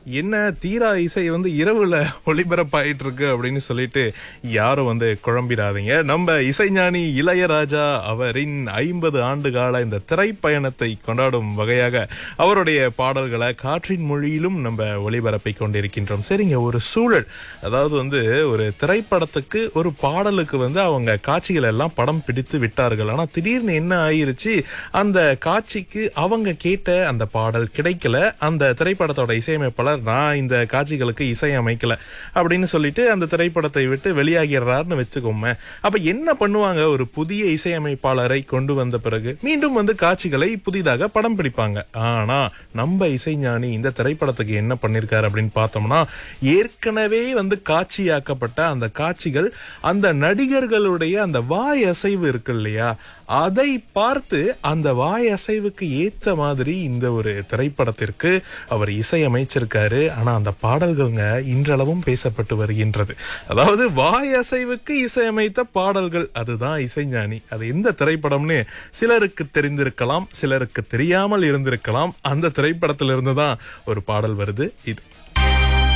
என்ன தீரா இசை வந்து இரவுல ஒளிபரப்பாயிட்டு இருக்கு அப்படின்னு சொல்லிட்டு யாரும் வந்து குழம்பிடாதீங்க நம்ம இசைஞானி இளையராஜா அவரின் ஐம்பது ஆண்டு கால இந்த திரைப்பயணத்தை கொண்டாடும் வகையாக அவருடைய பாடல்களை காற்றின் மொழியிலும் நம்ம ஒளிபரப்பி கொண்டிருக்கின்றோம் சரிங்க ஒரு சூழல் அதாவது வந்து ஒரு திரைப்படத்துக்கு ஒரு பாடலுக்கு வந்து அவங்க காட்சிகள் எல்லாம் படம் பிடித்து விட்டார்கள் ஆனா திடீர்னு என்ன ஆயிருச்சு அந்த காட்சிக்கு அவங்க கேட்ட அந்த பாடல் கிடைக்கல அந்த திரைப்படத்தோட இசையமைப்பாளர் நான் இந்த காட்சிகளுக்கு இசை அமைக்கல அப்படின்னு சொல்லிட்டு அந்த திரைப்படத்தை விட்டு வெளியாகிறார்னு வச்சுக்கோமே அப்ப என்ன பண்ணுவாங்க ஒரு புதிய இசையமைப்பாளரை கொண்டு வந்த பிறகு மீண்டும் வந்து காட்சிகளை புதிதாக படம் பிடிப்பாங்க ஆனா நம்ம இசைஞானி இந்த திரைப்படத்துக்கு என்ன பண்ணிருக்காரு அப்படின்னு பார்த்தோம்னா ஏற்கனவே வந்து காட்சியாக்கப்பட்ட அந்த காட்சிகள் அந்த நடிகர்களுடைய அந்த வாய் அசைவு இருக்கு இல்லையா அதை பார்த்து அந்த வாய் அசைவுக்கு ஏத்த மாதிரி இந்த ஒரு திரைப்படத்திற்கு அவர் இசையமைச்சிருக்காரு ஆனா அந்த பாடல்கள்ங்க இன்றளவும் பேசப்பட்டு வருகின்றது அதாவது வாய் அசைவுக்கு இசையமைத்த பாடல்கள் அதுதான் இசைஞானி அது எந்த திரைப்படம்னு சிலருக்கு தெரிந்திருக்கலாம் சிலருக்கு தெரியாமல் இருந்திருக்கலாம் அந்த திரைப்படத்திலிருந்து தான் ஒரு பாடல் வருது இது